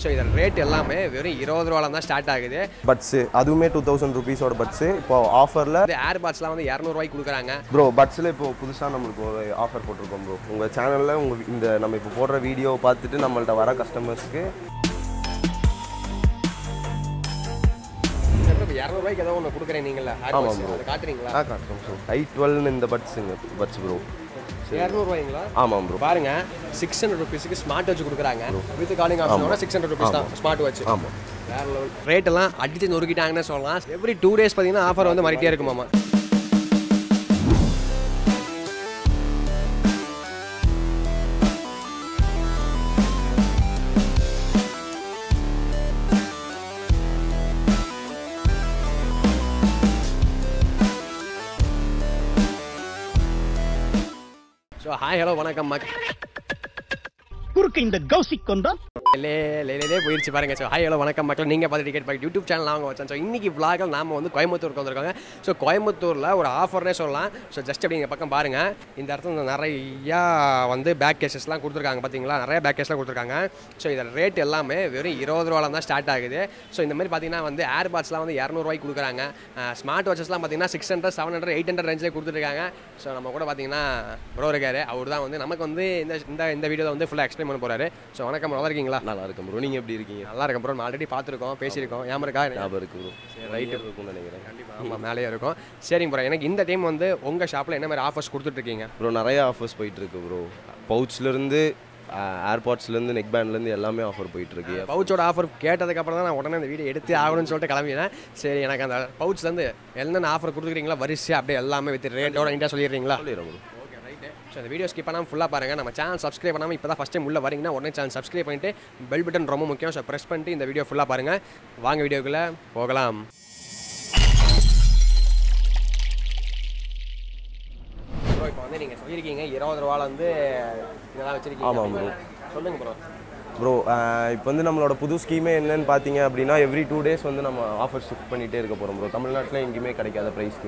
So இதோட rate எல்லாமே வெறும் இருபது ரூபால தான் ஸ்டார்ட் ஆகுது பட்ஸு அதுவுமே டூ தௌசண்ட் ருபீஸோட பட்ஸு இப்போ ஆஃபரில் இது ஏர் பாட்ஸ்லாம் வந்து இரநூறுவாய்க்கு கொடுக்குறாங்க ப்ரோ பட்ஸில் இப்போ புதுசாக நம்மளுக்கு ஒரு ஆஃபர் போட்டிருக்கோம் ப்ரோ உங்கள் சேனலில் உங்கள் இந்த நம்ம இப்போ போடுற வீடியோ பார்த்துட்டு நம்மள்ட்ட வர கஸ்டமர்ஸ்க்கு இப்போ இரநூறுவாய்க்கு ஏதோ ஒன்று கொடுக்குறேன் நீங்களா ஏர் ஆமாம் பாட்ஸ் bro. அதை காட்டுறீங்களா ஆ காட்டுறோம் ப்ரோ ஐ டுவெல்னு இந்த பட்ஸுங்க பட்ஸ் ப்ரோ இரநூறுவாய்ங்களா ஆமாம் ப்ரோ பாருங்க சிக்ஸ் ஹண்ட்ரட் ருபீஸ்க்கு ஸ்மார்ட் வாட்ச் கொடுக்குறாங்க வித் காலிங் ஆப்ஷனோட சிக்ஸ் ஹண்ட்ரட் ருபீஸ் தான் ஸ்மார்ட் வாட்ச் ஆமாம் வேற லெவல் ரேட் எல்லாம் அடிச்சு நொறுக்கிட்டாங்கன்னு சொல்லலாம் எவ்ரி டூ டேஸ் பார்த்தீங்கன்னா ஆஃபர் வந்து மாறிட்டே இருக்குமாமா ஸோ ஹாய் ஹலோ வணக்கம் மக் குறுக்கு இந்த கௌசிக் கொண்டா லே லே லே, லே போயிடுச்சு பாருங்க ஸோ ஹாய் ஹலோ வணக்கம் மக்கள் நீங்கள் பார்த்து டிக்கெட் பார்க்க யூடியூப் சேனல் அவங்க வச்சேன் ஸோ இன்னைக்கு vlog-ல நாம வந்து கோயம்புத்தூருக்கு வந்திருக்காங்க ஸோ கோயம்புத்தூரில் ஒரு ஆஃபர்னே சொல்லலாம் ஸோ ஜஸ்ட் அப்படி இங்கே பக்கம் பாருங்க இந்த இடத்துல வந்து நிறையா வந்து பேக் கேசஸ்லாம் கொடுத்துருக்காங்க பார்த்தீங்களா நிறைய பேக் கேஸ்லாம் கொடுத்துருக்காங்க ஸோ இதோட ரேட் எல்லாமே வெறும் இருபது ரூபால தான் ஸ்டார்ட் ஆகுது ஸோ இந்த மாதிரி பார்த்தீங்கன்னா வந்து ஏர் பாட்ஸ்லாம் வந்து இரநூறுவாய்க்கு கொடுக்குறாங்க ஸ்மார்ட் வாட்சஸ்லாம் பார்த்தீங்கன்னா six hundred seven hundred eight hundred ரேஞ்சில் கொடுத்துருக்காங்க ஸோ நம்ம கூட பார்த்தீங்கன்னா ப்ரோ இருக்காரு அவர் தான் வந்து நமக்கு வந்து இந்த இந்த இந்த வீடியோவில் வந்து ஃபுல்லாக எக்ஸ்பிளைன் பண்ண போறாரு ஸோ வணக்கம் நல்லா இருக்கீங்களா நல்லா இருக்கும் ப்ரோ நீங்கள் எப்படி இருக்கீங்க நல்லா இருக்கும் ப்ரோ ஆல்ரெடி பார்த்துருக்கோம் பேசியிருக்கோம் ஞாபகம் இருக்கா ஞாபகம் இருக்கு ப்ரோ ரைட்டு இருக்கும்னு நினைக்கிறேன் ஆமாம் மேலேயே இருக்கும் சரிங்க ப்ரோ எனக்கு இந்த டைம் வந்து உங்கள் ஷாப்பில் என்ன மாதிரி ஆஃபர்ஸ் கொடுத்துட்ருக்கீங்க ப்ரோ நிறைய ஆஃபர்ஸ் போயிட்டு இருக்கு ப்ரோ பவுச்லேருந்து ஏர்பாட்ஸ்லேருந்து நெக் பேண்ட்லேருந்து எல்லாமே ஆஃபர் போயிட்டு இருக்கு பவுச்சோட ஆஃபர் கேட்டதுக்கப்புறம் தான் நான் உடனே இந்த வீடியோ எடுத்து ஆகணும்னு சொல்லிட்டு கிளம்பினேன் சரி எனக்கு அந்த பவுச்லேருந்து என்னென்ன ஆஃபர் கொடுத்துருக்கீங்களா வரிசையாக அப்படியே எல்லாமே வித் ரேட்டோட இண்டியா சொல்லிடுறீங்களா சொல்லிடுறேன் ப்ரோ ஓகே ரைட்டு ஸோ இந்த வீடியோ ஸ்கிப் பண்ணாமல் ஃபுல்லாக பாருங்கள் நம்ம சேனல் சப்ஸ்கிரைப் பண்ணாமல் இப்போ தான் ஃபஸ்ட் டைம் உள்ள வரீங்கன்னா உடனே சேனல் சப்ஸ்கிரைப் பண்ணிட்டு பெல் பட்டன் ரொம்ப முக்கியம் ஸோ ப்ரெஸ் பண்ணிட்டு இந்த வீடியோ ஃபுல்லாக பாருங்கள் வாங்க வீடியோக்குள்ளே போகலாம் ப்ரோ இப்போ வந்து நீங்கள் சொல்லியிருக்கீங்க இருபது ரூபால வந்து இதெல்லாம் வச்சிருக்கீங்க ஆமாம் bro. சொல்லுங்க ப்ரோ ப்ரோ இப்போ வந்து நம்மளோட புது ஸ்கீமே என்னன்னு பார்த்தீங்க அப்படின்னா எவ்ரி டூ டேஸ் வந்து நம்ம ஆஃபர் ஷிஃப்ட் பண்ணிகிட்டே இருக்க போகிறோம் ப்ரோ தமிழ்நாட்டில் எங்கேயுமே கிடைக்காத ப்ரைஸ்க்கு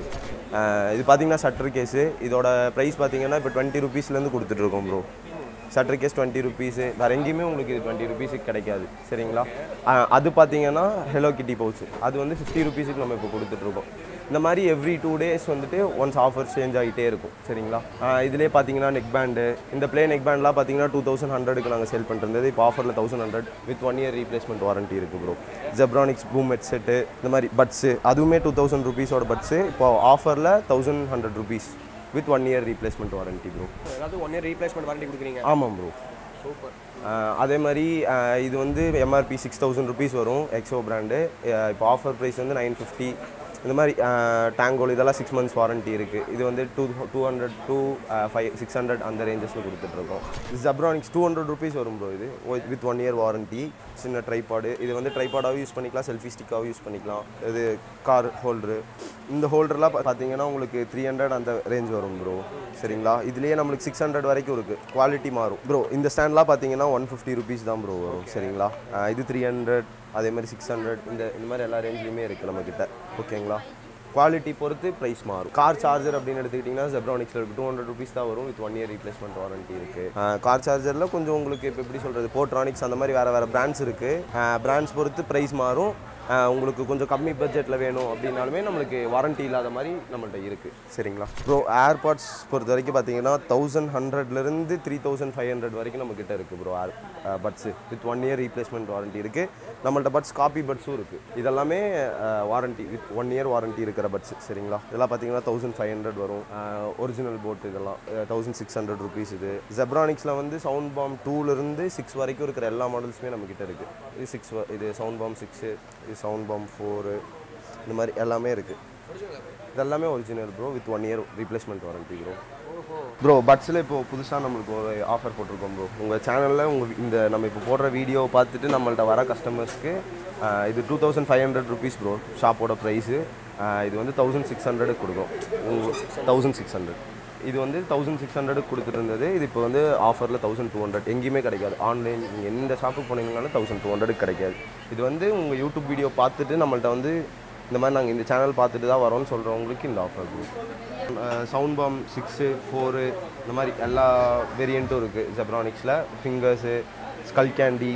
இது பார்த்தீங்கன்னா ஷட்டர் கேஸு இதோட ப்ரைஸ் பார்த்தீங்கன்னா இப்போ டுவெண்ட்டி ருபீஸ்லேருந்து கொடுத்துட்ருக்கோம் bro shutter case twenty rupees வேறு எங்கேயுமே உங்களுக்கு இது டுவெண்ட்டி ருபீஸுக்கு கிடைக்காது சரிங்களா ஆஹ் அது பார்த்தீங்கன்னா ஹெலோ கிட்டி பவுச் அது வந்து ஃபிஃப்டி ருபீஸுக்கு நம்ம இப்போ கொடுத்துட்ருக்கோம் இந்த மாதிரி எவ்ரி டூ டேஸ் வந்துட்டு ஒன்ஸ் ஆஃபர் சேஞ்ச் ஆகிட்டே இருக்கும் சரிங்களா இதிலே பார்த்தீங்கன்னா நெக் பேண்டு இந்த ப்ளே நெக் பேண்ட்லாம் பார்த்தீங்கன்னா டூ தௌசண்ட் ஹண்ட்ரடுக்கு நாங்கள் சேல் பண்ணுறது இப்போ ஆஃபரில் thousand hundred with one year replacement warranty இருக்குது ப்ரோ ஜெப்ரானிக்ஸ் பூம் ஹெட்செட்டு இந்த மாதிரி பட்ஸு அதுவுமே டூ தௌசண்ட் ருபீஸோட பட்ஸு இப்போ ஆஃபரில் thousand hundred rupees with one year replacement warranty bro ஏதாவது ஒன் இயர் ரீப்ளேஸ்மெண்ட் வாரண்டி கொடுக்குறீங்க ஆமாம் ப்ரோ சூப்பர் அதே மாதிரி ஆஹ் இது வந்து எம்ஆர்பி சிக்ஸ் தௌசண்ட் ருபீஸ் வரும் எக்ஸோ பிராண்டு இப்போ ஆஃபர் ப்ரைஸ் வந்து நைன் ஃபிஃப்டி இந்த மாதிரி டேங்கோல் இதெல்லாம் சிக்ஸ் மந்த்ஸ் வாரண்ட்டி இருக்குது இது வந்து two two hundred two five six hundred அந்த ரேஞ்சஸில் கொடுத்துட்ருக்கோம் ஜப்ரானிக்ஸ் டூ ஹண்ட்ரட் ருபீஸ் வரும் ப்ரோ இது வித் ஒன் இயர் வாரண்ட்டி சின்ன ட்ரைபாடு இது வந்து ட்ரைபாடாகவும் யூஸ் பண்ணிக்கலாம் செல்ஃபி ஸ்டிக்காகவும் யூஸ் பண்ணிக்கலாம் இது கார் ஹோல்டரு இந்த ஹோல்டர்லாம் பார்த்தீங்கன்னா உங்களுக்கு த்ரீ ஹண்ட்ரட் அந்த ரேஞ்ச் வரும் ப்ரோ சரிங்களா இதுலேயே நம்மளுக்கு சிக்ஸ் ஹண்ட்ரட் வரைக்கும் இருக்குது குவாலிட்டி மாறும் ப்ரோ இந்த ஸ்டாண்ட்லாம் பார்த்தீங்கன்னா ஒன் ஃபிஃப்டி ருபீஸ் தான் ப்ரோ வரும் சரிங்களா ஆஹ் இது த்ரீ ஹண்ட்ரட் அதே மாதிரி சிக்ஸ் ஹண்ட்ரட் இந்த இந்த மாதிரி எல்லா ரேஞ்ச்லையுமே இருக்குது நம்மக்கிட்ட ஓகேங்களா குவாலிட்டி பொறுத்து ப்ரைஸ் மாறும் கார் சார்ஜர் அப்படின்னு எடுத்துக்கிட்டிங்கன்னா ஜெப்ரானிக்ஸில் இருக்குது டூ ஹண்ட்ரட் ருபீஸ் தான் வரும் with one year replacement warranty இருக்குது கார் சார்ஜரில் கொஞ்சம் உங்களுக்கு இப்போ எப்படி சொல்கிறது போட்ரானிக்ஸ் அந்த மாதிரி வேறு வேறு பிராண்ட்ஸ் இருக்குது பிராண்ட்ஸ் பொறுத்து ப்ரைஸ் மாறும் ஆஹ் உங்களுக்கு கொஞ்சம் கம்மி பட்ஜெட்டில் வேணும் அப்படின்னாலுமே நம்மளுக்கு வாரண்ட்டி இல்லாத மாதிரி நம்மள்ட்ட இருக்குது சரிங்களா ப்ரோ ஏர்பாட்ஸ் பொறுத்த வரைக்கும் பார்த்தீங்கன்னா தௌசண்ட் ஹண்ட்ரட்லேருந்து த்ரீ தௌசண்ட் ஃபைவ் ஹண்ட்ரட் வரைக்கும் நம்மக்கிட்ட இருக்குது bro air buds with one year replacement warranty இருக்குது நம்மள்ட்ட பட்ஸ் காப்பி பட்ஸும் இருக்குது இதெல்லாமே warranty with one year warranty இருக்கிற பட்ஸ் சரிங்களா இதெல்லாம் பார்த்தீங்கன்னா தௌசண்ட் ஃபைவ் ஹண்ட்ரட் வரும் ஒரிஜினல் போட் இதெல்லாம் தௌசண்ட் சிக்ஸ் ஹண்ட்ரட் ருபீஸ் இது ஜெப்ரானிக்ஸில் வந்து சவுண்ட் பாம் டூலேருந்து சிக்ஸ் வரைக்கும் இருக்கிற எல்லா மாடல்ஸுமே நம்மக்கிட்ட இருக்குது இது சிக்ஸ் இது சவுண்ட் பாம் சிக்ஸு இது சவுண்ட் பாம் ஃபோரு இந்த மாதிரி எல்லாமே இருக்குது இதெல்லாமே original bro with one year replacement warranty bro bro பட்ஸில் இப்போ புதுசாக நம்மளுக்கு ஒரு ஆஃபர் போட்டிருக்கோம் ப்ரோ உங்கள் சேனலில் உங்கள் இந்த நம்ம இப்போ போடுற வீடியோ பார்த்துட்டு நம்மள்ட்ட வர கஸ்டமர்ஸ்க்கு இது two thousand five hundred rupees bro ஷாப்போட ப்ரைஸு இது வந்து தௌசண்ட் சிக்ஸ் ஹண்ட்ரடுக்கு கொடுக்கும் தௌசண்ட் சிக்ஸ் ஹண்ட்ரட் இது வந்து தௌசண்ட் சிக்ஸ் ஹண்ட்ரடுக்கு கொடுத்துட்டு இருந்தது இது இப்போ வந்து ஆஃபரில் தௌசண்ட் டூ ஹண்ட்ரட் எங்கேயுமே கிடைக்காது ஆன்லைன் நீங்கள் எந்த ஷாப்புக்கு போனீங்கனாலும் தௌசண்ட் டூ ஹண்ட்ரடுக்கு கிடைக்காது இது வந்து உங்கள் யூடியூப் வீடியோ பார்த்துட்டு நம்மள்ட்ட வந்து இந்த மாதிரி நாங்கள் இந்த சேனல் பார்த்துட்டு தான் வரோம்னு சொல்கிறவங்களுக்கு இந்த offer bro sound bomb six four இந்த மாதிரி எல்லா வேரியண்ட்டும் இருக்குது ஜெப்ரானிக்ஸில் ஃபிங்கர்ஸு ஸ்கல் கேண்டி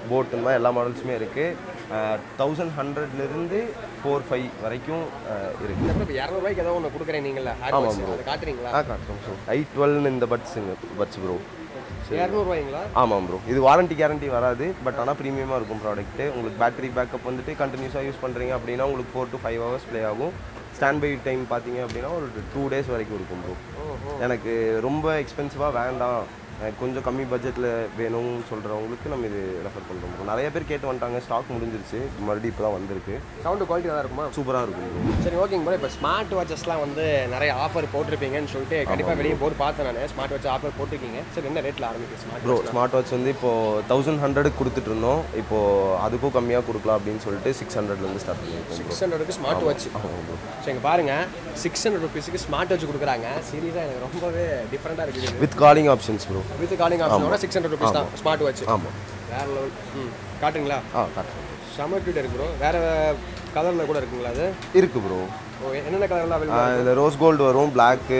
போட் இந்த மாதிரி எல்லா மாடல்ஸுமே இருக்குது தௌசண்ட் ஹண்ட்ரட்லேருந்து ஃபோர் ஃபைவ் வரைக்கும் இருக்குது இப்போ இரநூறுவாய்க்கு ஏதோ ஒன்று கொடுக்குறேன் நீங்களா ஆமாம் bro. அதை காட்டுறீங்களா ஆ காட்டுறோம் ஸோ ஐ டுவெல்னு இந்த பட்ஸுங்க பட்ஸ் ப்ரோ இரநூறுவாய்ங்களா ஆமாம் ப்ரோ இது வாரண்டி கேரண்டி வராது பட் ஆனால் ப்ரீமியமாக இருக்கும் ப்ராடக்ட்டு உங்களுக்கு பேட்டரி பேக்கப் வந்துட்டு கண்டினியூஸாக யூஸ் பண்ணுறீங்க அப்படின்னா உங்களுக்கு four to five hours play ஆகும் ஸ்டாண்ட் பை டைம் பார்த்தீங்க அப்படின்னா ஒரு டூ டேஸ் வரைக்கும் இருக்கும் ப்ரோ எனக்கு ரொம்ப எக்ஸ்பென்சிவாக வேண்டாம் எனக்கு கொஞ்சம் கம்மி பட்ஜெட்டில் வேணும்னு சொல்கிறவங்களுக்கு நம்ம இது ரெஃபர் பண்ணுறோம் ப்ரோ நிறைய பேர் கேட்டு வந்துட்டாங்க ஸ்டாக் முடிஞ்சிருச்சு மறுபடியும் இப்போ தான் வந்திருக்கு சவுண்டு குவாலிட்டி நல்லா இருக்குமா சூப்பராக இருக்கும் ப்ரோ சரி ஓகேங்க ப்ரோ இப்போ ஸ்மார்ட் வாட்சஸ்லாம் வந்து நிறைய ஆஃபர் போட்டிருப்பீங்கன்னு சொல்லிட்டு கண்டிப்பாக வெளியே போட்டு பார்த்தேன் நான் ஸ்மார்ட் வாட்ச் ஆஃபர் போட்டிருக்கீங்க சரி என்ன ரேட்டில் ஆரம்பிக்குது ஸ்மார்ட் ப்ரோ ஸ்மார்ட் வாட்ச் வந்து இப்போது தௌசண்ட் ஹண்ட்ரடுக்கு கொடுத்துட்டு இருந்தோம் இப்போது அதுக்கும் கம்மியாக கொடுக்கலாம் அப்படின்னு சொல்லிட்டு சிக்ஸ் ஹண்ட்ரட்லேருந்து ஸ்டார்ட் பண்ணியிருக்கோம் ப்ரோ சிக்ஸ் ஹண்ட்ரடுக்கு ஸ்மார்ட் வாட்ச் ஆமாம் ப்ரோ சரி இங்க பாருங்க சிக்ஸ் ஹண்ட்ரட் ருபீஸுக்கு ஸ்மார்ட் வாட்ச் கொடுக்குறாங்க சீரியஸாக எனக்கு ரொம்பவே டிஃப்ரெண்ட்டாக இருக்குது with calling options bro with calling ஆப்ஷனோட சிக்ஸ் ஹண்ட்ரட் ருபீஸ் தான் ஸ்மார்ட் வாட்ச் ஆமாம் வேற லெவல் ம் காட்டுங்களா ஆ காட்டுறேன் செம கியூட் இருக்கு ப்ரோ வேற கலரில் கூட இருக்குங்களா அது இருக்கு ப்ரோ ஓ என்னென்ன கலர்லாம் அவைலபிள் இதில் ரோஸ் கோல்டு வரும் பிளாக்கு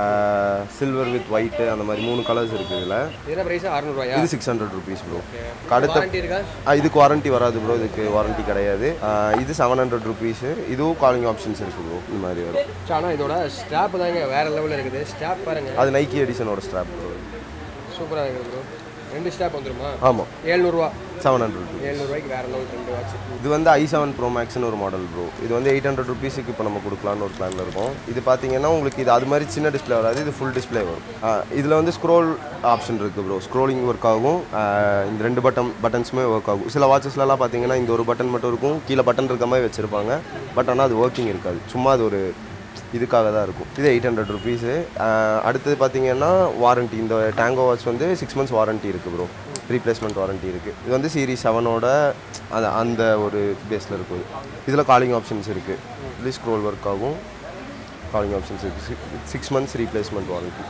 சில்வர் வித் ஒயிட்டு அந்த மாதிரி மூணு கலர்ஸ் இருக்குது இதில் என்ன ப்ரைஸ் அறுநூறுவாயா இது சிக்ஸ் ஹண்ட்ரட் ருபீஸ் ப்ரோ அடுத்த வாரண்டி இருக்கா ஆ, இதுக்கு வாரண்டி வராது ப்ரோ இதுக்கு வாரண்டி கிடையாது ஆ, இது செவன் ஹண்ட்ரட் ருபீஸு இதுவும் காலிங் ஆப்ஷன்ஸ் இருக்குது ப்ரோ இந்த மாதிரி வரும் சரி, ஆனா இதோட ஸ்ட்ராப் தாங்க வேற லெவலில் இருக்குது ஸ்ட்ராப் பாருங்க அது நைக்கி எடிஷனோட ஸ்ட்ராப் ப்ரோ சூப்பராக இருக்குது ப்ரோ ரெண்டு ஸ்ட்ராப் வந்துருமா ஆமாம் ஏழ்நூறுவா செவன் ஹண்ட்ரட் ஏழ்நூறுவாய்க்கு வேற லெவல் ரெண்டு வாட்ச் இது வந்து ஐ செவன் ப்ரோ மேக்ஸ்னு ஒரு மாடல் ப்ரோ இது வந்து எயிட் ஹண்ட்ரட் ருபீஸுக்கு இப்போ நம்ம கொடுக்கலான்னு ஒரு பிளானில் இருக்கும் இது பார்த்தீங்கன்னா உங்களுக்கு இது அது மாதிரி சின்ன டிஸ்ப்ளே வராது இது ஃபுல் டிஸ்ப்ளே வரும் இதில் வந்து ஸ்க்ரோல் ஆப்ஷன் இருக்குது ப்ரோ ஸ்க்ரோலிங் ஒர்க் ஆகும் ஆ, இந்த ரெண்டு பட்டன் பட்டன்ஸுமே ஒர்க் ஆகும் சில வாட்சஸ்லலாம் பார்த்தீங்கன்னா இந்த ஒரு பட்டன் மட்டும் இருக்கும் கீழே பட்டன் இருக்க மாதிரி வச்சுருப்பாங்க பட் ஆனால் அது ஒர்க்கிங் இருக்காது சும்மா அது ஒரு இதுக்காக தான் இருக்கும் இது எயிட் ஹண்ட்ரட் ருபீஸு அடுத்தது பார்த்தீங்கன்னா வாரண்டி இந்த டேங்கோ வாட்ச் வந்து சிக்ஸ் மந்த்ஸ் வாரண்டி இருக்குது ப்ரோ ரீப்ளேஸ்மெண்ட் வாரண்டி இருக்குது இது வந்து சீரிஸ் செவனோட அந்த அந்த ஒரு பேஸில் இருக்கும் இதில் காலிங் ஆப்ஷன்ஸ் இருக்குது இதுலேயும் ஸ்க்ரோல் ஒர்க் ஆகும் காலிங் ஆப்ஷன்ஸ் இருக்குது சிக்ஸ் மந்த்ஸ் ரீப்ளேஸ்மெண்ட் வாரண்டி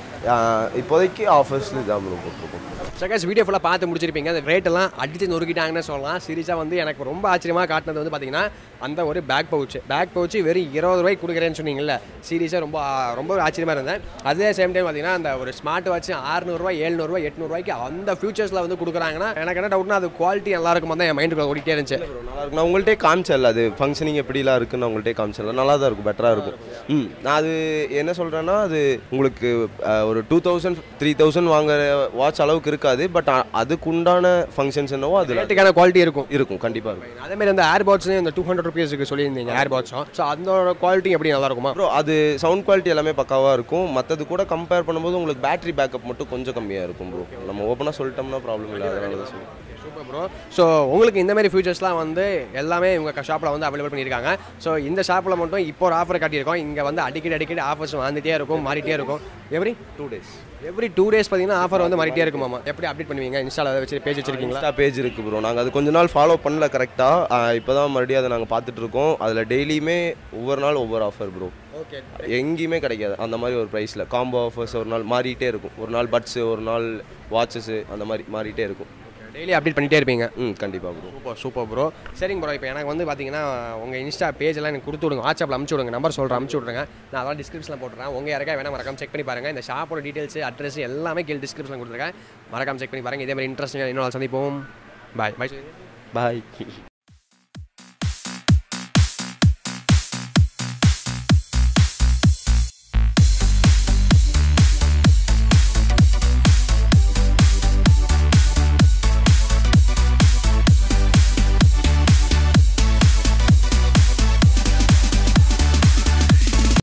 இப்போதைக்கு ஆஃபர்ஸில் இதான் ப்ரோ போட்டிருக்கோம் செகண்ட்ஸ் வீடியோ ஃபுல்லாக பார்த்து முடிச்சிருப்பீங்க அந்த ரேட் எல்லாம் அடிச்சு நொறுக்கிட்டாங்கன்னு சொல்லலாம் சீரியஸாக வந்து எனக்கு ரொம்ப ஆச்சரியமாக காட்டினது வந்து பார்த்தீங்கன்னா அந்த ஒரு பேக் பவுச் பேக் பவுச் வெறும் இருபது ரூபாய்க்கு கொடுக்குறேன்னு சொன்னீங்கல்ல சீரியஸாக ரொம்ப ரொம்ப ஆச்சரியமாக இருந்தேன் அதே சேம் டைம் பார்த்தீங்கன்னா அந்த ஒரு ஸ்மார்ட் வாட்ச் ஆறுநூறுவா எழுநூறுவா எட்நூறுவாய்க்கு அந்த ஃபியூச்சர்ஸில் வந்து கொடுக்குறாங்கன்னா எனக்கு என்ன டவுட்னா அது குவாலிட்டி நல்லா இருக்குமா தான் என் மைண்டுக்குள்ள ஓடிட்டே இருந்துச்சு நல்லா இருக்கும் நான் உங்கள்கிட்ட காமிச்சல அது ஃபங்க்ஷனிங் எப்படிலாம் இருக்குன்னு உங்கள்கிட்ட காமிச்சல நல்லா தான் இருக்கும் பெட்டராக இருக்கும் ம் நான் அது என்ன சொல்கிறேன்னா அது உங்களுக்கு அஹ், ஒரு டூ தௌசண்ட் த்ரீ தௌசண்ட் வாங்குற வாட்ச் அளவுக்கு இருக்காது பட் அதுக்கு உண்டான ஃபங்க்ஷன்ஸ் என்னவோ அதில் ரேட்டுக்கான குவாலிட்டி இருக்கும் இருக்கும் கண்டிப்பாக இருக்கும் அதே மாதிரி அந்த ஏர்பாட்ஸ் இந்த டூ ஹண்ட்ரட் ருபீஸுக்கு சொல்லியிருந்தீங்க ஏர்பாட்ஸும் ஸோ அதோட குவாலிட்டி எப்படி நல்லா இருக்குமா ப்ரோ அது சவுண்ட் குவாலிட்டி எல்லாமே பக்காவாக இருக்கும் மற்றது கூட கம்பேர் பண்ணும்போது உங்களுக்கு பேட்டரி பேக்கப் மட்டும் கொஞ்சம் கம்மியாக இருக்கும் ப்ரோ நம்ம ஓப்பனாக சொல்லிட்டோம்னா ப்ராப்ளம் இல்லை அதனால தான் சொல்லுவேன் சூப்பர் ப்ரோ ஸோ உங்களுக்கு இந்த மாதிரி ஃபியூச்சர்ஸ்லாம் வந்து எல்லாமே இவங்க ஷாப்பில் வந்து அவைலபிள் பண்ணியிருக்காங்க ஸோ இந்த ஷாப்பில் மட்டும் இப்போ ஒரு ஆஃபர் காட்டியிருக்கோம் இங்கே வந்து அடிக்கடி அடிக்கடி ஆஃபர்ஸ் வந்துட்டே இருக்கும் மாறிட்டே இருக்கும் every two days every two days பார்த்தீங்கன்னா ஆஃபர் வந்து மாறிட்டே இருக்குமாமா எப்படி அப்டேட் பண்ணுவீங்க இன்ஸ்டாவில் வச்சு பேஜ் வச்சிருக்கீங்களா இன்ஸ்டா பேஜ் இருக்குது ப்ரோ நாங்கள் அது கொஞ்ச நாள் ஃபாலோ பண்ணல கரெக்டாக இப்போ தான் மறுபடியும் அதை நாங்கள் பார்த்துட்டு இருக்கோம் அதில் டெய்லியுமே ஒவ்வொரு நாள் ஒவ்வொரு ஆஃபர் ப்ரோ ஓகே எங்கேயுமே கிடைக்காது அந்த மாதிரி ஒரு ப்ரைஸில் காம்போ ஆஃபர்ஸ் ஒரு நாள் மாறிட்டே இருக்கும் ஒரு நாள் பட்ஸு ஒரு நாள் வாட்சஸு அந்த மாதிரி மாறிட்டே இருக்கும் டெய்லி அப்டேட் பண்ணிட்டே இருப்பீங்க ம் கண்டிப்பாக ப்ரோ சூப்பர் சூப்பர் ப்ரோ சரிங்க ப்ரோ இப்போ எனக்கு வந்து பார்த்தீங்கன்னா உங்கள் இன்ஸ்டா பேஜ் எல்லாம் எனக்கு கொடுத்து விடுங்க வாட்ஸ்அப்பில் அமுச்சு விடுங்க நம்பர் சொல்கிறேன் அமுச்சு விட்ருங்க நான் அதெல்லாம் டிஸ்கிரிப்ஷனில் போட்டுறேன் உங்கள் யாருக்கா வேணா மறக்காம செக் பண்ணி பாருங்கள் இந்த ஷாப்போட டீட்டெயில்ஸ் அட்ரஸ் எல்லாமே கீழே டிஸ்கிரிப்ஷனில் கொடுத்துருக்கேன் மறக்காம செக் பண்ணி பாருங்கள் இதே மாதிரி இன்ட்ரெஸ்டிங் இன்னொரு நாள் சந்திப்போம் பாய் பாய் பாய்